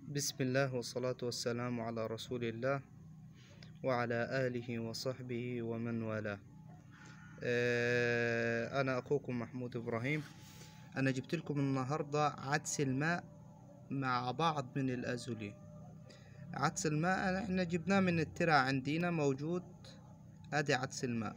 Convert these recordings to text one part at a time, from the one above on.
بسم الله والصلاة والسلام على رسول الله وعلى آله وصحبه ومن والاه آه، أنا أخوكم محمود إبراهيم أنا جبت لكم النهاردة عدس الماء مع بعض من الأزولي عدس الماء احنا جبناه من الترع عندنا موجود ادي عدس الماء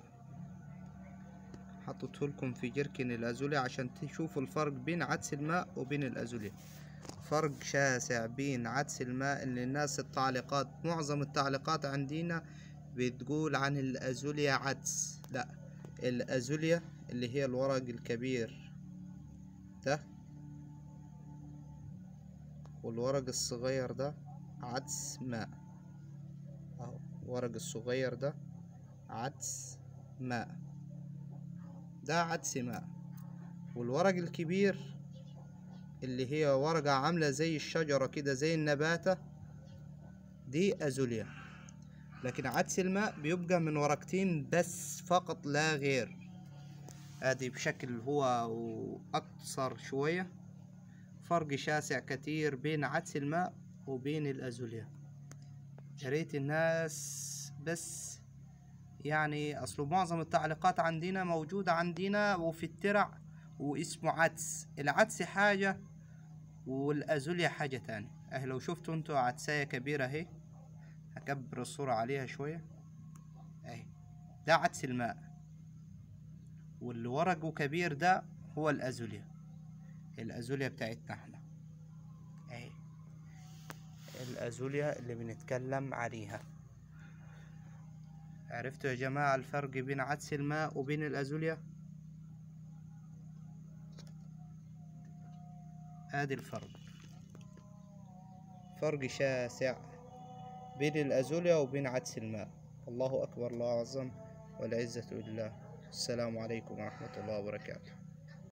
حطيته لكم في جركن الازولي عشان تشوفوا الفرق بين عدس الماء وبين الازولي فرق شاسع بين عدس الماء اللي الناس التعليقات معظم التعليقات عندنا بتقول عن الازوليا عدس لا الازوليا اللي هي الورق الكبير ده والورق الصغير ده عدس ماء اهو الورق الصغير ده عدس ماء ده عدس ماء والورق الكبير اللي هي ورقة عاملة زي الشجرة كده زي النباتة دي أزوليا لكن عدس الماء بيبقى من ورقتين بس فقط لا غير ادي بشكل هو أقصر شوية فرق شاسع كتير بين عدس الماء وبين الأزوليا ياريت الناس بس يعني أصله معظم التعليقات عندنا موجودة عندنا وفي الترع واسمه عدس العدس حاجة والأزوليا حاجة تانية أهي لو شفتوا انتوا عدساية كبيرة اهي هكبر الصورة عليها شوية اهي ده عدس الماء واللي ورقه كبير ده هو الأزوليا الأزوليا بتاعتنا احنا اهي الأزوليا اللي بنتكلم عليها عرفتوا يا جماعة الفرق بين عدس الماء وبين الأزوليا ادي الفرق فرق شاسع بين الأزوليا وبين عدس الماء الله أكبر الله أعظم والعزة لله السلام عليكم ورحمة الله وبركاته